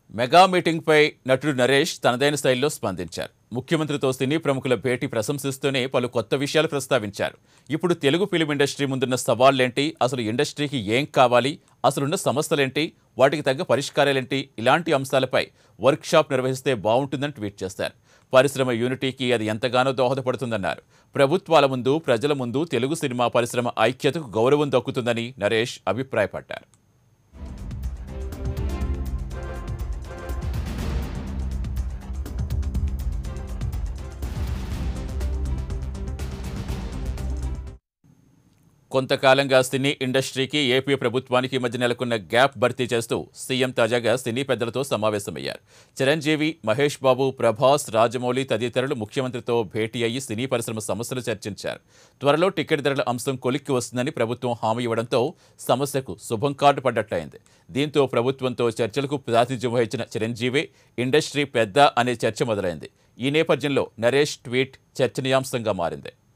mega మీటింగ్పై నటుడు నరేష్ తనదైన శైలిలో స్పందించారు ముఖ్యమంత్రితో సినీ ప్రముఖుల భేటీ ప్రశంసిస్తూనే పలు కొత్త విషయాలు ప్రస్తావించారు ఇప్పుడు తెలుగు ఫిలిం ఇండస్ట్రీ ముందున్న సవాళ్లేంటి అసలు ఇండస్ట్రీకి ఏం కావాలి అసలున్న సమస్యలేంటి వాటికి తగ్గ పరిష్కారాలేంటి ఇలాంటి అంశాలపై వర్క్షాప్ నిర్వహిస్తే బాగుంటుందని ట్వీట్ చేశారు పరిశ్రమ యూనిటీకి అది ఎంతగానో దోహదపడుతుందన్నారు ప్రభుత్వాల ముందు ప్రజల ముందు తెలుగు సినిమా పరిశ్రమ ఐక్యతకు గౌరవం దక్కుతుందని నరేష్ అభిప్రాయపడ్డారు కొంతకాలంగా సినీ ఇండస్ట్రీకి ఏపీ ప్రభుత్వానికి మధ్య నెలకొన్న గ్యాప్ భర్తీ చేస్తూ సీఎం తాజాగా సినీ పెద్దలతో సమావేశమయ్యారు చిరంజీవి మహేష్ బాబు ప్రభాస్ రాజమౌళి తదితరులు ముఖ్యమంత్రితో భేటీ అయ్యి సినీ పరిశ్రమ సమస్యలు చర్చించారు త్వరలో టికెట్ ధరల అంశం కొలిక్కి వస్తుందని ప్రభుత్వం హామీ ఇవ్వడంతో సమస్యకు శుభం కార్డు పడ్డట్లయింది దీంతో ప్రభుత్వంతో చర్చలకు ప్రాతినిధ్యం వహించిన చిరంజీవి ఇండస్ట్రీ పెద్ద అనే చర్చ మొదలైంది ఈ నేపథ్యంలో నరేష్ ట్వీట్ చర్చనీయాంశంగా మారింది